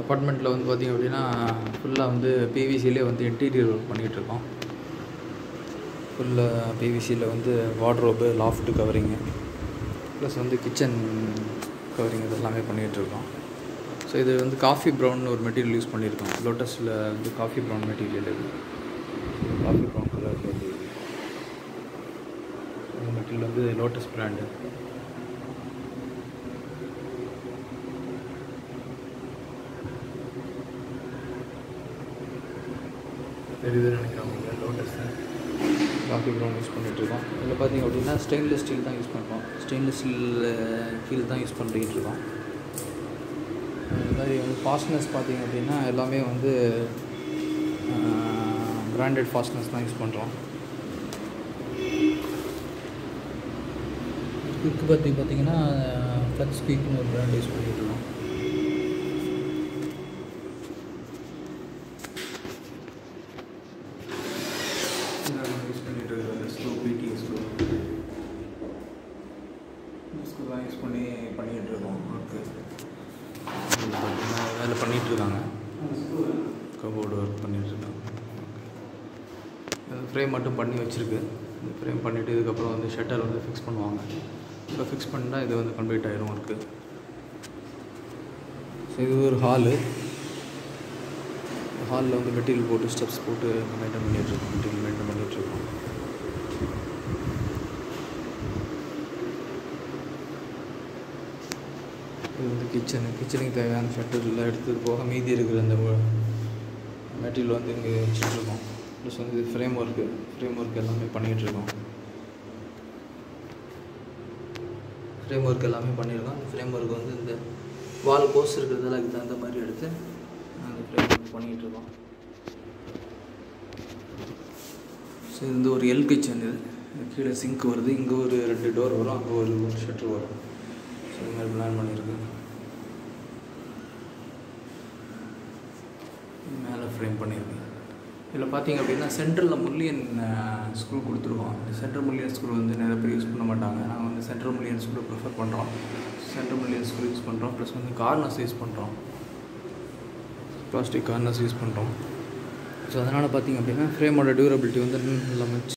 அப்பார்ட்மெண்ட்டில் வந்து பார்த்திங்க அப்படின்னா ஃபுல்லாக வந்து பிவிசிலே வந்து இன்டீரியர் ஒர்க் பண்ணிகிட்ருக்கோம் ஃபுல்லாக பிவிசியில் வந்து வார்ட்ரோபு லாஃப்ட் கவரிங்கு ப்ளஸ் வந்து கிச்சன் கவரிங் இது எல்லாமே பண்ணிகிட்ருக்கோம் ஸோ இது வந்து காஃபி ப்ரௌன் ஒரு மெட்டீரியல் யூஸ் பண்ணியிருக்கோம் லோட்டஸில் வந்து காஃபி ப்ரௌன் மெட்டீரியல் இது காஃபி ப்ரௌன் கலர் மெட்டீரியல் இந்த மெட்டீரியல் வந்து லோட்டஸ் பிராண்டு தெரியுதுன்னு நினைக்கிறேன் உங்களுக்கு லோட்டஸ் காஃபி ப்ரௌன் யூஸ் பண்ணிகிட்ருக்கோம் இதில் பார்த்தீங்க அப்படின்னா ஸ்டெயின்லெஸ் ஸ்டீல் தான் யூஸ் பண்ணுறோம் ஸ்டெயின்லெஸ் ஸ்டீல் கீழ் தான் யூஸ் பண்ணிட்டு இருக்கோம் அது மாதிரி வந்து ஃபாஸ்ட்னஸ் பார்த்தீங்க அப்படின்னா எல்லாமே வந்து பிராண்டட் ஃபாஸ்ட்னஸ் தான் யூஸ் பண்ணுறோம் குக்கு பற்றி பார்த்தீங்கன்னா ஃப்ளக்ஸ் ஸ்பீக்னு ஒரு பிராண்ட் யூஸ் பண்ணிட்டு இருக்கோம் யூஸ் பண்ணிட்டு இருக்கிறது ஸ்க்ரூ பிடி ஸ்க்ரூ ஸ்க்ரூ தான் யூஸ் பண்ணி பண்ணிகிட்டு இருக்கோம் ஒர்க்கு பார்த்தீங்கன்னா வேலை பண்ணிகிட்டு இருக்காங்க கபோர்டு ஒர்க் பண்ணிகிட்டு இருக்காங்க ஃப்ரேம் மட்டும் பண்ணி வச்சுருக்கு இந்த ஃப்ரேம் பண்ணிவிட்டு இதுக்கப்புறம் வந்து ஷட்டர் வந்து ஃபிக்ஸ் பண்ணுவாங்க ஸோ ஃபிக்ஸ் பண்ணிட்டா இது வந்து கம்ப்ளீட் ஆயிரும் ஒர்க்கு ஸோ இது ஒரு ஹாலு ஹாலில் வந்து மெட்டீரியல் போட்டு ஸ்டெப்ஸ் போட்டு மெயின்டைன் பண்ணிகிட்ருக்கோம் மெட்டீரியல் மெயின்டைன் பண்ணிகிட்ருக்கோம் இது வந்து கிச்சனு கிச்சனுக்கு தேவையான ஷட்டரில் எடுத்தது போக மீதி இருக்கிற அந்த மெட்டீரியல் வந்து இங்கே வச்சுட்ருக்கோம் ப்ளஸ் வந்து இது ஃப்ரேம் ஒர்க்கு ஃப்ரேம் ஒர்க் எல்லாமே பண்ணிகிட்ருக்கோம் ஃப்ரேம் ஒர்க் எல்லாமே பண்ணியிருக்கோம் அந்த ஃப்ரேம் ஒர்க் வந்து இந்த வால் போஸ் இருக்கிறதெல்லாம் அதுக்கு தகுந்த மாதிரி எடுத்து அந்த ஃப்ரேம் ஒர்க் பண்ணிகிட்ருக்கோம் ஸோ இது வந்து ஒரு எல் கிச்சன் இது இது கீழே சிங்க் வருது இங்கே ஒரு ரெண்டு டோர் வரும் அங்கே ஒரு ஒரு ஷட்டர் வரும் ஸோ இது மாதிரி பிளான் பண்ணியிருக்கு மேலே ஃப்ரேம் பண்ணியிருக்கு இதில் பார்த்தீங்க அப்படின்னா சென்ட்ரலில் முல்லியன் ஸ்க்ரூ கொடுத்துருக்கோம் இந்த சென்ட்ரல் முல்லியன் ஸ்க்ரூ வந்து நிறைய பேர் யூஸ் பண்ண மாட்டாங்க நாங்கள் வந்து சென்ட்ரல் முல்லியன் ஸ்க்ரூ ப்ரிஃபர் பண்ணுறோம் சென்ட்ரல் முல்லியன் ஸ்க்ரூ யூஸ் பண்ணுறோம் ப்ளஸ் வந்து கார்னர்ஸ் யூஸ் பண்ணுறோம் பிளாஸ்டிக் கார்னர்ஸ் யூஸ் பண்ணுறோம் ஸோ அதனால் பார்த்தீங்க அப்படின்னா ஃப்ரேமோட டியூரபிலிட்டி வந்து எல்லாமே